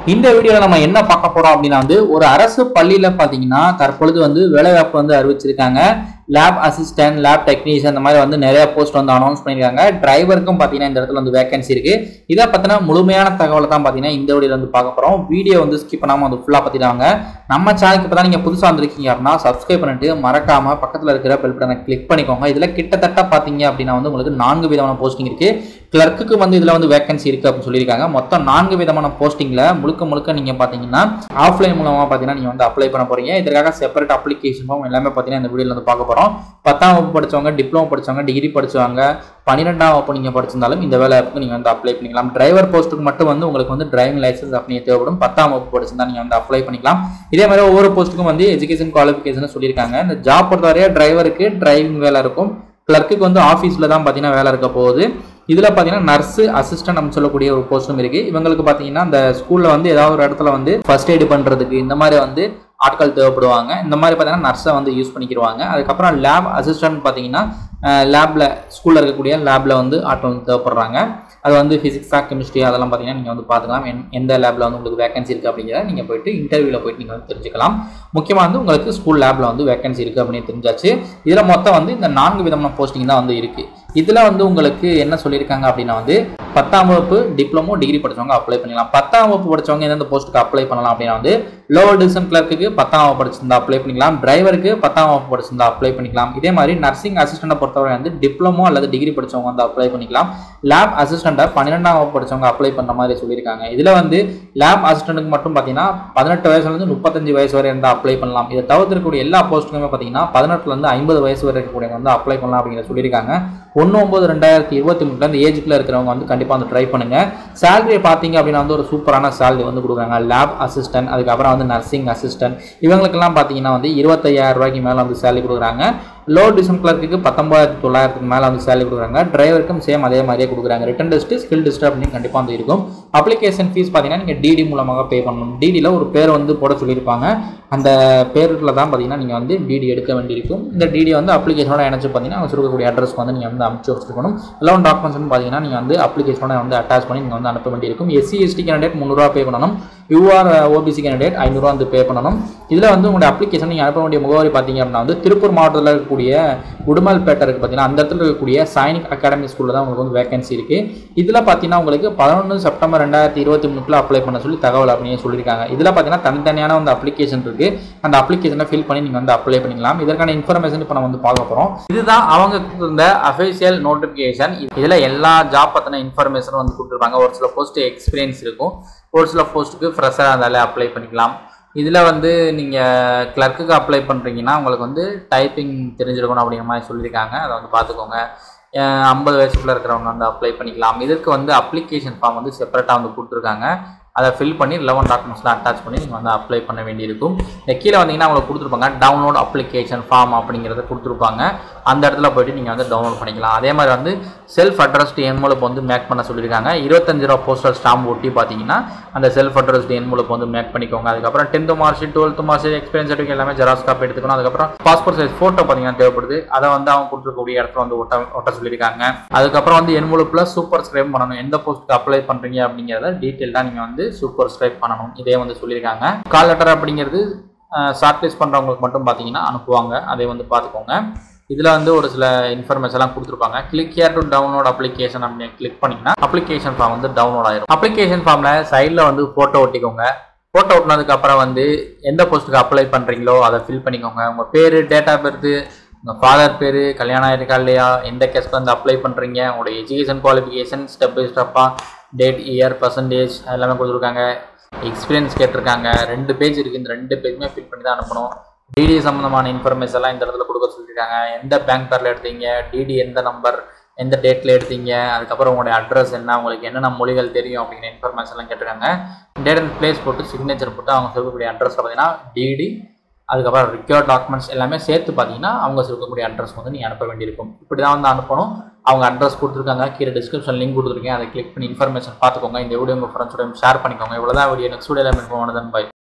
இந்த வீடியோவில் நம்ம என்ன பார்க்க போறோம் அப்படின்னா வந்து ஒரு அரசு பள்ளியில பாத்தீங்கன்னா தற்பொழுது வந்து வேலைவாய்ப்பு வந்து அறிவிச்சிருக்காங்க லேப் அசிஸ்டன்ட் லேப் டெக்னீஷியன் இந்த மாதிரி வந்து நிறைய போஸ்ட் வந்து அனௌன்ஸ் பண்ணியிருக்காங்க டிரைவருக்கும் பார்த்தீங்கன்னா இந்த இடத்துல வந்து வேகன்சி இருக்கு இதை பத்தின முழுமையான தகவலை தான் பார்த்தீங்கன்னா இந்த வீடியோவில் வந்து பார்க்க போறோம் வீடியோ வந்து ஸ்கிப் பண்ணாம வந்து ஃபுல்லாக பார்த்துட்டாங்க நம்ம சேனலுக்கு இப்போ தான் நீங்கள் புதுசாக வந்திருக்கீங்க அப்படின்னா சப்ஸ்கிரைப் பண்ணிட்டு மறக்காம பக்கத்தில் இருக்கிற பெல் பட்டனை கிளிக் பண்ணிக்கோங்க இதில் கிட்டத்தட்ட பார்த்தீங்க அப்படின்னா வந்து உங்களுக்கு நான்கு விதமான போஸ்டிங் இருக்கு கிளர்க்குக்கு வந்து இதில் வந்து வேகன்சி இருக்கு அப்படின்னு சொல்லியிருக்காங்க மொத்தம் நான்கு விதமான போஸ்டிங்கில் முழுக்க முழுக்க நீங்கள் பார்த்தீங்கன்னா ஆஃப்லைன் மூலமாக பார்த்தீங்கன்னா நீங்கள் வந்து அப்ளை பண்ண போறீங்க இதற்காக செப்பரேட் அப்ளிகேஷன் ஃபார்ம் எல்லாமே பார்த்தீங்கன்னா இந்த வீடியோவில் வந்து பார்க்க போகிறோம் பத்தாம் வகுப்பு படிச்சவங்க டிப்ளமோ படிச்சவங்க டிகிரி படிச்சவங்க பன்னிரெண்டாம் வகுப்பு நீங்கள் படிச்சிருந்தாலும் இந்த வேலைக்கு நீங்கள் வந்து அப்ளை பண்ணிக்கலாம் டிரைவர் போஸ்ட்டுக்கு மட்டும் வந்து உங்களுக்கு வந்து டிரைவிங் லைசன்ஸ் அப்படியே தேவைப்படும் பத்தாம் வகுப்பு படிச்சிருந்தா நீங்கள் வந்து அப்ளை பண்ணிக்கலாம் இதே மாதிரி ஒவ்வொரு போஸ்ட்டுக்கும் வந்து எஜுகேஷன் குவாலிஃபிகேஷன் சொல்லியிருக்காங்க இந்த ஜாப் பொறுத்தவரையா டிரைவருக்கு டிரைவிங் வேலை இருக்கும் கிளர்க்குக்கு வந்து ஆஃபீஸில் தான் பார்த்தீங்கன்னா வேலை இருக்க போகுது இதில் பார்த்தீங்கன்னா நர்ஸு அசிஸ்டன்ட் அப்படின்னு சொல்லக்கூடிய ஒரு போஸ்ட்டும் இருக்குது இவங்களுக்கு பார்த்தீங்கன்னா அந்த ஸ்கூலில் வந்து ஏதாவது ஒரு இடத்துல வந்து ஃபர்ஸ்ட் எய்டு பண்ணுறதுக்கு இந்த மாதிரி வந்து ஆட்கள் தேவைப்படுவாங்க இந்த மாதிரி பார்த்தீங்கன்னா நர்ஸை வந்து யூஸ் பண்ணிக்கிடுவாங்க அதுக்கப்புறம் லேப் அசிஸ்டன்ட் பார்த்தீங்கன்னா லேபில் ஸ்கூலில் இருக்கக்கூடிய லேபில் வந்து ஆட்கள் வந்து தேவைப்படுறாங்க அது வந்து ஃபிசிக்ஸா கெமிஸ்ட்ரி அதெல்லாம் பார்த்தீங்கன்னா நீங்கள் வந்து பார்த்துக்கலாம் என்- எந்த லேபில் வந்து உங்களுக்கு வேகன்சி இருக்குது அப்படிங்கிறத நீங்கள் போயிட்டு இன்டர்வியூவில் போயிட்டு நீங்கள் வந்து தெரிஞ்சுக்கலாம் முக்கியமாக வந்து உங்களுக்கு ஸ்கூல் லேபில் வந்து வேகன்சி இருக்குது அப்படின்னு தெரிஞ்சாச்சு இதில் மொத்தம் வந்து இந்த நான்கு விதமான போஸ்டிங் தான் வந்து இருக்குது இதில் வந்து உங்களுக்கு என்ன சொல்லியிருக்காங்க அப்படின்னா வந்து பத்தாம் வகுப்பு டிப்ளமோ டிகிரி படிச்சவங்க அப்ளை பண்ணிக்கலாம் பத்தாம் வகுப்பு படிச்சவங்க எந்தெந்த போஸ்ட்டுக்கு அப்ளை பண்ணலாம் அப்படின்னா வந்து லோவர் டிவிஷன் கிளர்க்குக்கு பத்தாம் வகுப்பு படிச்சிருந்தா அப்ளை பண்ணிக்கலாம் டிரைவருக்கு பத்தாம் வகுப்பு படிச்சிருந்தா அப்ளை பண்ணிக்கலாம் இதே மாதிரி நர்சிங் அசிஸ்டண்ட்டை பொறுத்தவரை வந்து டிப்ளமோ அல்லது டிகிரி படிச்சவங்க வந்து அப்ளை பண்ணிக்கலாம் லேப் அசிஸ்டண்ட்டை பன்னிரெண்டாம் வகுப்பு படிச்சவங்க அப்ளை பண்ணுற மாதிரி சொல்லியிருக்காங்க இதில் வந்து லேப் அசிஸ்டண்ட்டுக்கு மட்டும் பார்த்தீங்கன்னா பதினெட்டு வயசுலேருந்து முப்பத்தஞ்சு வயசு வரை இருந்தால் அப்ளை பண்ணலாம் இதை தவிர்த்திருக்கக்கூடிய எல்லா போஸ்ட்டுக்குமே பார்த்தீங்கன்னா பதினெட்டுலேருந்து ஐம்பது வயசு வரை இருக்கக்கூடியவங்க வந்து அப்ளை பண்ணலாம் அப்படிங்கிற சொல்லியிருக்காங்க ஒன்று ஒம்பது ரெண்டாயிரத்தி இருபத்தி மூணுல இந்த ஏஜுக்குள்ள இருக்கிறவங்க வந்து கண்டிப்பாக வந்து ட்ரை பண்ணுங்க சேலரி பார்த்தீங்க அப்படின்னா வந்து ஒரு சூப்பரான சேலரி வந்து கொடுக்குறாங்க லேப் அசிஸ்டன்ட் அதுக்கப்புறம் வந்து நர்சிங் அசிஸ்டன்ட் இவங்களுக்கெல்லாம் பார்த்தீங்கன்னா வந்து இருபத்தையாயிரம் ரூபாய்க்கு மேலே வந்து சேலரி கொடுக்குறாங்க லோ டிவிஷன் கிளர்க்கு பத்தொன்பதாயிரத்தி தொள்ளாயிரத்துக்கு மேலே வந்து சேலரி கொடுக்குறாங்க டிரைவருக்கும் சேம் அதே மாதிரியே கொடுக்குறாங்க ரிட்டன் டெஸ்ட் ஸ்கில் டெஸ்ட் அப்படின்னு கண்டிப்பாக வந்து இருக்கும் அப்ளிகேஷன் ஃபீஸ் பார்த்தீங்கன்னா நீங்கள் டிடி மூலமாக பே பண்ணணும் டிடியில் ஒரு பேர் வந்து போட சொல்லியிருப்பாங்க அந்த பேருக்குள்ள தான் பார்த்தீங்கன்னா நீங்கள் வந்து டிடி எடுக்க வேண்டியிருக்கும் இந்த டிடி வந்து அப்ளிகேஷனோட இணைச்சு பார்த்தீங்கன்னா அவங்க இருக்கக்கூடிய அட்ரஸ்க்கு வந்து நீங்கள் வந்து அனுப்பிச்சு வச்சிருக்கணும் லோன் டாக்குமெண்ட்ஸ் பார்த்தீங்கன்னா நீங்கள் வந்து அப்ளிகேஷனோட வந்து அட்டாச் பண்ணி நீங்கள் வந்து அனுப்ப வேண்டியிருக்கும் எஸ்சி எஸ்டி கேண்டிடேட் முந்நூறுரூவா பே பண்ணணும் யூஆர் ஓபிசி கேண்டிடேட் ஐநூறுரூவா வந்து பே பண்ணணும் இதில் வந்து உங்களுடைய அப்ளிகேஷன் நீங்கள் அனுப்ப வேண்டிய முகவரி பார்த்தீங்க அப்படின்னா வந்து திருப்பூர் மாவட்டத்தில் இருக்கக்கூடிய உடுமல்பேட்டை இருக்குது பார்த்தீங்கன்னா அந்த இடத்துல இருக்கக்கூடிய சைனிக் அகாடமி ஸ்கூலில் தான் உங்களுக்கு வந்து வேகன்சி இருக்குது இதில் பார்த்தீங்கன்னா உங்களுக்கு பதினொன்று செப்டம்பர் ரெண்டாயிரத்தி இருபத்தி மூணுக்குள்ள அப்ளை பண்ண சொல்லி தகவல் அப்படின்னு சொல்லியிருக்காங்க இதில் பார்த்தீங்கன்னா தனித்தனியான வந்து அப்ளிகேஷன் இருக்குது அந்த அப்ளிகேஷனை ஃபில் பண்ணி நீங்கள் வந்து அப்ளை பண்ணிக்கலாம் இதற்கான இன்ஃபர்மேஷன் இப்போ நம்ம வந்து பார்க்க போகிறோம் இதுதான் அவங்க கொடுத்திருந்த அஃபிஷியல் நோட்டிஃபிகேஷன் இதில் எல்லா ஜாப் பற்றின இன்ஃபர்மேஷனும் வந்து கொடுத்துருப்பாங்க ஒரு சில போஸ்ட் எக்ஸ்பீரியன்ஸ் இருக்கும் ஒரு சில போஸ்ட்டுக்கு ஃப்ரெஷ்ஷாக இருந்தாலே அப்ளை பண்ணிக்கலாம் இதில் வந்து நீங்கள் கிளர்க்குக்கு அப்ளை பண்ணுறீங்கன்னா உங்களுக்கு வந்து டைப்பிங் தெரிஞ்சிருக்கணும் அப்படிங்கிற மாதிரி சொல்லியிருக்காங்க அதை வந்து பார்த்துக்கோங்க ஐம்பது வயசுக்குள்ளே இருக்கிறவங்க வந்து அப்ளை பண்ணிக்கலாம் இதற்கு வந்து அப்ளிகேஷன் ஃபார்ம் வந்து செப்பரேட்டாக வந்து கொடுத்துருக்காங்க அதை ஃபில் பண்ணி லெவன் டாக்குமெண்ட்ஸ்லாம் அட்டாச் பண்ணி நீங்கள் வந்து அப்ளை பண்ண வேண்டியிருக்கும் இந்த கீழே வந்தீங்கன்னா உங்களுக்கு கொடுத்துருப்பாங்க டவுன்லோட் அப்ளிகேஷன் ஃபார்ம் அப்படிங்கிறத கொடுத்துருப்பாங்க அந்த இடத்துல போயிட்டு நீங்கள் வந்து டவுன்லோட் பண்ணிக்கலாம் அதே மாதிரி வந்து செல்ஃப் அட்ரஸ்டு என்வலப் வந்து மேக் பண்ண சொல்லியிருக்காங்க இருபத்தஞ்சு ரூபா போஸ்டல் ஸ்டாம்ப் ஒட்டி பார்த்தீங்கன்னா அந்த செல்ஃப் அட்ரஸ்டு என்வலப் வந்து மேக் பண்ணிக்கோங்க அதுக்கப்புறம் tenth mark sheet twelfth mark sheet experience certificate எல்லாமே ஜெராக்ஸ் காப்பி எடுத்துக்கணும் அதுக்கப்புறம் பாஸ்போர்ட் சைஸ் ஃபோட்டோ பார்த்தீங்கன்னா தேவைப்படுது அதை வந்து அவங்க கொடுத்துருக்கக்கூடிய இடத்துல வந்து ஒட்ட ஒட்ட சொல்லியிருக்காங்க அதுக்கப்புறம் வந்து என்வலப்பில் சூப்பர் ஸ்கிரைப் பண்ணணும் எந்த போஸ்ட்டுக்கு அப்ளை பண்ணுறீங்க அப்படிங்கிறத டீட்டெயிலாக நீங்கள் வந்து சூப்பர் ஸ்கிரைப் பண்ணணும் இதே வந்து சொல்லியிருக்காங்க கால் லெட்டர் அப்படிங்கிறது ஷார்ட் லிஸ்ட் பண்ணுறவங்களுக்கு மட்டும் பார்த்தீங்கன்னா அனுப்புவாங்க அதை வந்து பார்த்துக்கோங்க இதில் வந்து ஒரு சில இன்ஃபர்மேஷன்லாம் கொடுத்துருப்பாங்க click here to download application அப்படின்னு கிளிக் பண்ணிங்கன்னா அப்ளிகேஷன் ஃபார்ம் வந்து டவுன்லோட் ஆயிரும் அப்ளிகேஷன் ஃபார்மில் சைடில் வந்து ஃபோட்டோ ஒட்டிக்கோங்க ஃபோட்டோ ஒட்டினதுக்கு அப்புறம் வந்து எந்த போஸ்ட்டுக்கு அப்ளை பண்ணுறீங்களோ அதை ஃபில் பண்ணிக்கோங்க உங்கள் பேர் டேட் ஆஃப் பர்த்து உங்கள் ஃபாதர் பேர் கல்யாணம் ஆயிருக்கா இல்லையா எந்த கேஸ்க்கு வந்து அப்ளை பண்ணுறீங்க உங்களோட எஜுகேஷன் குவாலிஃபிகேஷன் ஸ்டெப் பை ஸ்டெப்பாக டேட் இயர் பர்சன்டேஜ் எல்லாமே கொடுத்துருக்காங்க எக்ஸ்பீரியன்ஸ் கேட்டிருக்காங்க ரெண்டு பேஜ் இருக்குது இந்த ரெண்டு பேஜுமே ஃபில் பண்ணி தான் அனுப்பணும் டிடி சம்மந்தமான இன்ஃபர்மேஷன் எல்லாம் இந்த இடத்துல கொடுக்க சொல்லியிருக்காங்க எந்த பேங்க் பேரில் எடுத்தீங்க டிடி எந்த நம்பர் எந்த டேட்டில் எடுத்தீங்க அதுக்கப்புறம் உங்களுடைய அட்ரஸ் என்ன உங்களுக்கு என்னென்ன மொழிகள் தெரியும் அப்படிங்கிற இன்ஃபர்மேஷன்லாம் கேட்டிருக்காங்க டேட் அண்ட் பிளேஸ் போட்டு சிக்னேச்சர் போட்டு அவங்க சொல்லக்கூடிய அட்ரஸில் பார்த்தீங்கன்னா டிடி அதுக்கப்புறம் ரிக்யூர்ட் டாக்குமெண்ட்ஸ் எல்லாமே சேர்த்து பார்த்தீங்க அவங்க சொல்லக்கூடிய அட்ரஸ் வந்து நீங்கள் அனுப்ப வேண்டியிருக்கும் இப்படி தான் வந்து அனுப்பணும் அவங்க அட்ரஸ் கொடுத்துருக்காங்க கீழே டிஸ்கிரிப்ஷன் லிங்க் கொடுத்துருக்கேன் அதை கிளிக் பண்ணி இன்ஃபர்மேஷன் பார்த்துக்கோங்க இந்த வீடியோ உங்கள் ஃப்ரெண்ட்ஸோட ஷேர் பண்ணிக்கோங்க இவ்வளோ தான் வீடியோ நெக்ஸ்ட் வீடியோவில் மீட் பண்ணுவோம் பை